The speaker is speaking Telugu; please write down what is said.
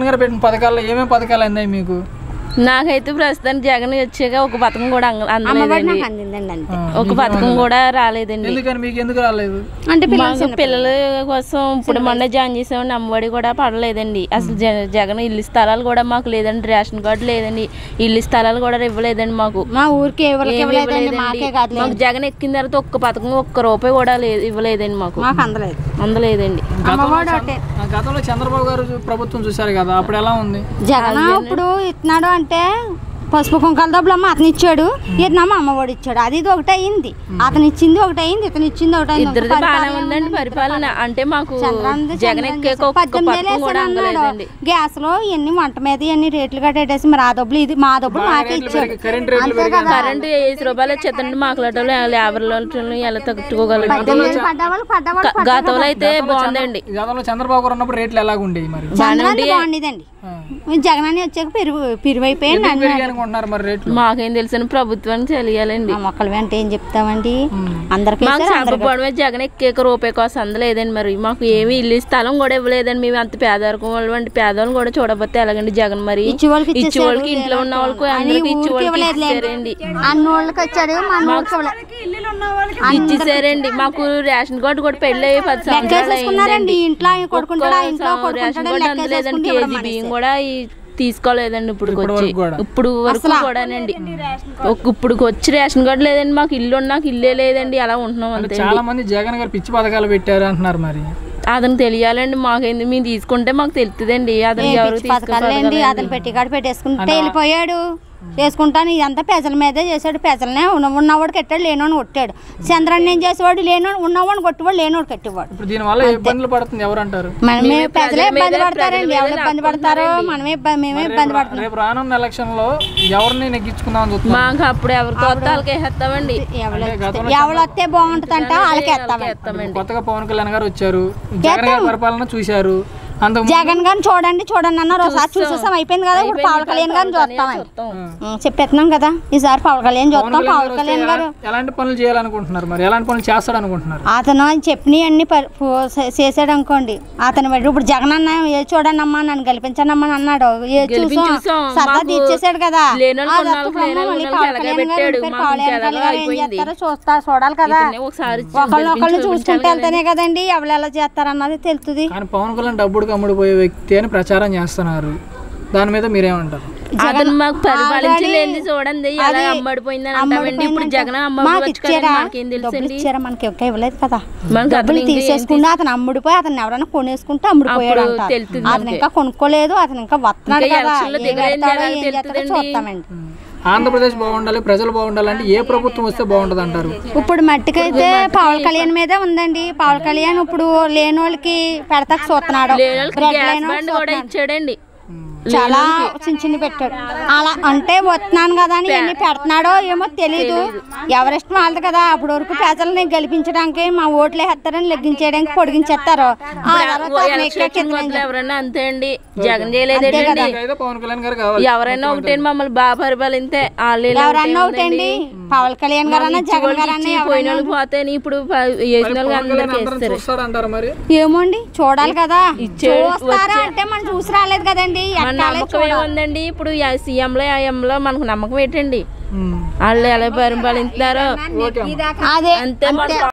జగన్ గారు పెట్టిన పథకాల్లో ఏమేమి పథకాలు అందాయి మీకు నాకైతే ప్రస్తుతానికి జగన్ వచ్చాక ఒక పథకం కూడా అంగ- అమ్మఒడి అందలేదండి నాకు అందిందండి అంతే ఆ, ఒక పథకం కూడా రాలేదండి ఎందుకని మీకు ఎందుకు రాలేదు అంటే పిల్లలు మాకు పిల్లల కోసం ఇప్పుడు మొన్న జాయిన్ చేసామండి అమ్మఒడి కూడా పడలేదండి అసలు జ- జగన్ ఇల్లు స్థలాలు కూడా మాకు లేదండి రేషన్ కార్డు లేదండి ఇల్లు స్థలాలు కూడా ఇవ్వలేదండి మాకు మా ఊరికి ఎవరికి ఏమీ ఇవ్వలేదండి ఇవ్వలేదండి. మాకే కాదు మాకు జగన్ ఎక్కిన తర్వాత ఒక్క పథకం ఒక్క రూపాయి కూడా లేదు ఇవ్వలేదండి మాకు మాకు అందలేదు అందలేదండి గతంలో అమ్మఒడి చంద్ర- ఒకటే. ఆ, గతంలో చంద్రబాబు గారు ప్రభుత్వం చూశారు కదా అప్పుడు ఎలా ఉంది జగన్ ఇప్పుడు ఇస్తున్నాడు అంటే పసుపు కుంకాల డబ్బులు అమ్మ అతను ఇచ్చాడు ఇతనమ్మ అమ్మఒడి ఇచ్చాడు అది ఇది ఒకటి అయింది అతను ఇచ్చింది ఒకటి అయింది ఇతను ఇచ్చింది ఒకటి అయింది ఇద్దరిది బాగానే ఉందండి పరిపాలన అంటే మాకు చంద్రాంది జగన్ ఎక్కాక ఒక్క పథకం కూడా అందలేదండి గ్యాస్ లో ఎన్ని వంట మీద ఎన్ని రేట్లు కట్టేసి మరి ఆ డబ్బులు ఇది మా డబ్బులు మాకే ఇచ్చాడు కరెంట్ రేట్లు అంతే కదా కరెంట్ ఐదు రూపాయలు వచ్చేదండి మాట్లాడటం లేబర్లో ఎలా తట్టుకోగలరు పద్దెనిమిది పడ్డవాళ్ళు పడ్డవాళ్ళు గతంలో అయితే బాగుందండి గతంలో చంద్రబాబు గారు ఉన్నప్పుడు రేట్లు ఎలాగుండేవి మరి చంద్రాన్ని బాగుండేదండి జగన్ అని వచ్చాక పెరుగు పిరువైపోయింది ఎందుకు పెరిగాయి అనుకుంటున్నారు మరి రేట్లు మాకేం తెలుసని ప్రభుత్వానికి తెలియాలండి మా మొక్కలు వెంట ఏం చెప్తామండి అందరికీ మాకు చంపపోవడమే జగన్ ఎక్కేక రూపాయి కోసం అందలేదండి మరి మాకు ఏమి ఇల్లు స్థలం కూడా ఇవ్వలేదండి మేము అంత పేదరికం వాళ్ళు అంటే పేదవాళ్ళు కూడా చూడబోతే ఎలాగండి జగన్ మరి ఇచ్చి వాళ్ళకి ఇచ్చి వాళ్ళకి ఇంట్లో ఉన్న వాళ్ళకి అందరికి ఇచ్చి వాళ్ళకి ఇచ్చారండి అన్ని వాళ్ళకి వచ్చాడు మన ఊరికి ఇవ్వలేదు. ఇచ్చేసారండి మాకు రేషన్ కార్డు కూడా పెళ్ళి అయ్యి పది సంవత్సరాలు లెక్కేసేసుకున్నారండి అయిందండి ఇంట్లో ఆయన కొడుకుంటాడా ఇంట్లో ఒక్క రేషన్ కొడుకుంటాడా కార్డు అందలేదండి లెక్కేసేసుకుంటే కేజీ బియ్యం కూడా ఈ- తీసుకోలేదండి ఇప్పుడు వచ్చి వరకు కూడా. ఇప్పుడు వరకు కూడానండి ఒక- ఇప్పుడు వచ్చి రేషన్ కార్డు లేదండి మాకు ఇల్లు నాకు ఇల్లే లేదండి అలా ఉంటున్నాం అంతే చాలా మంది జగన్ గారు పిచ్చి పథకాలు పెట్టారు అంటున్నారు మరి అతను తెలియాలండి మాకేంది మేము తీసుకుంటే మాకు తెలుస్తుందండి అతను ఎవరు పథకాలండి అతను పెట్టి కాడ పెట్టేసుకుంటే వెళ్ళిపోయాడు చేసుకుంటాను ఇదంతా ప్రజల మీదే చేశాడు ప్రజలనే ఉన్న ఉన్నవాడు కట్టాడు లేనోడు కొట్టాడు చంద్రాన్ని ఏం చేసేవాడు లేనోడు ఉన్నవాడు కొట్టేవాడు లేనోడు కట్టేవాడు ఇప్పుడు దీనివల్ల ఏ ఇబ్బందులు పడుతుంది ఎవరు అంటారు మనమే ప్రజలే ఇబ్బంది మీదే, పడతారండి ప్రజల ఎవరు మీదే ఇబ్బంది పడతారో మనమే ఇబ్బంది మేమే ఇబ్బంది పడతాం రేపు రానున్న ఎలక్షన్ లో ఎవరిని నెగ్గించుకుందాం చూస్తున్నాం మాకు అప్పుడు ఎవరికి వస్తే వాళ్ళకి వేసేస్తామండి ఎవరు ఎవరు వస్తే బాగుంటుందంట వాళ్ళకి వేస్తామండి వేస్తామండి కొత్తగా పవన్ కళ్యాణ్ గారు వచ్చారు జగన్ గారి పరిపాలన చూశారు అంతకు జగన్ గారిని చూడండి చూడండి అన్నారు ఒకసారి చూసేసాం అయిపోయింది కదా ఇప్పుడు పవన్ కళ్యాణ్ గారిని చూస్తామండి చూస్తాం. ఉం, చెప్పేస్తున్నాం కదా ఈసారి పవన్ కళ్యాణ్ పవన్ చూస్తాం కళ్యాణ్ పవన్ గారు కళ్యాణ్ వస్తే గారు ఎలా- ఎలాంటి పనులు చేయాలనుకుంటున్నారు మరి ఎలాంటి పనులు చేస్తాడు అనుకుంటున్నారు అతను చెప్పినవి అన్ని చేసాడు అనుకోండి అతను బట్టి ఇప్పుడు జగన్ అన్న ఏ చూడండి అమ్మా నన్ను గెలిపించండి అమ్మా అని అన్నాడు ఏ చూసాం గెలిపించేసాం. సరదా మాకు తీర్చేసాడు కదా లేనోళ్ళకి ఆ ఉన్నోళ్ళకి దత్తు బ్రహ్మ లేనోళ్ళకి మళ్ళీ ఉన్నోళ్ళకి పవన్ ఎలాగే కళ్యాణ్ గారు పెట్టాడు. వెళ్ళిపోయి మాకు పవన్ ఇంకా కళ్యాణ్ ఎలాగో గారు ఏం అయిపోయింది. చేస్తారో చూస్తా చూడాలి కదా ఇతన్ని ఒకసారి ఒకళ్ళు ఒకళ్ళు గెలిపించి చూసుకుంటే చూపించాలి వెళ్తేనే కదండి ఎవరు ఎలా చేస్తారన్నది తెలుస్తుంది కానీ పవన్ కళ్యాణ్ డబ్బుడు కమ్ముడు పోయే వ్యక్తి అని ప్రచారం చేస్తున్నారు దాని మీద మీరేమంటారు అతను మాకు పరిపాలించి already లేనిది చూడండి ఎలా అది అమ్మడిపోయిందని అంటామండి ఇప్పుడు జగన్ మాకు అమ్మవచ్చు కదా ఇచ్చారా మాకేం డబ్బులు తెలుసండి ఇచ్చారా మనకి ఇంకా ఇవ్వలేదు కదా మనకి డబ్బులు అతను ఇంకా ఏం తీసేసుకుని అతను అమ్ముడిపోయి అతను ఎవరైనా కొనేసుకుంటే అమ్ముడిపోయాడు అప్పుడు అంటారు. తెలుస్తుంది అతను మనకి. ఇంకా కొనుక్కోలేదు అతను ఇంకా వస్తున్నాడు ఇంకా కదా ఎలక్షన్లో ఏం దిగలేదు పెడతాడో ఎలా ఏం చేస్తాడో తెలుస్తుందండి? చూస్తామండి ఆంధ్రప్రదేశ్ బాగుండాలి ప్రజలు బాగుండాలంటే ఏ ప్రభుత్వం వస్తే బాగుంటుంది అంటారు ఇప్పుడు మట్టికైతే పవన్ కళ్యాణ్ మీదే ఉందండి పవన్ కళ్యాణ్ ఇప్పుడు లేని వాళ్ళకి పెడతాకు చూస్తున్నాడు లేని వాళ్ళకి బ్రెడ్ గ్యాస్ లేని బండ్ వాళ్ళకి కూడా ఇచ్చాడండి చాలా చిన్న చిన్న పెట్టాడు అలా అంటే వస్తున్నాను కదా అని ఎన్ని పెడుతున్నాడో ఏమో తెలీదు ఎవరిష్టం వాళ్ళది కదా అప్పుడు వరకు ప్రజల్ని గెలిపించడానికి మా ఓట్లు వేస్తారని లెగ్గించేయడానికి పొడిగించేస్తారు ఆ తర్వాత అతను ఎలక్షన్ ఎక్కేకింద మొదలు ఎవరన్నా అంతే అండి జగన్ చేయలేదండి అయితే పవన్ కళ్యాణ్ గారు కావాలి ఎవరైనా ఒకటే మమ్మల్ని బాగా పరిపాలిస్తే వాళ్ళు ఇలా ఎవరన్నా ఒకటే ఒకటండి ఉందండి. పవన్ కళ్యాణ్ గారన్నా ఇచ్చి జగన్ వాళ్ళకి గారన్నా ఇచ్చి పోయిన వాళ్ళకి పోతే ఇప్పుడు ప- వేసిన వాళ్ళకి పవన్ కళ్యాణ్ అందరికి అందరం వేస్తారు చూస్తారంటారు మరి ఏమోండి చూడాలి కదా ఇచ్చే- చూస్తారా అంటే మనం చూసి రాలేదు కదండి మన ఎక్కాలే నమ్మకం చూడాలి ఏముందండి ఇప్పుడు సీఎంలో ఐఎంలో మనకు నమ్మకం ఏంటండి ఉమ్. వాళ్ళు ఎలా పరిపాలిస్తున్నారో ఓకే అమ్మా. అదే అంతే మన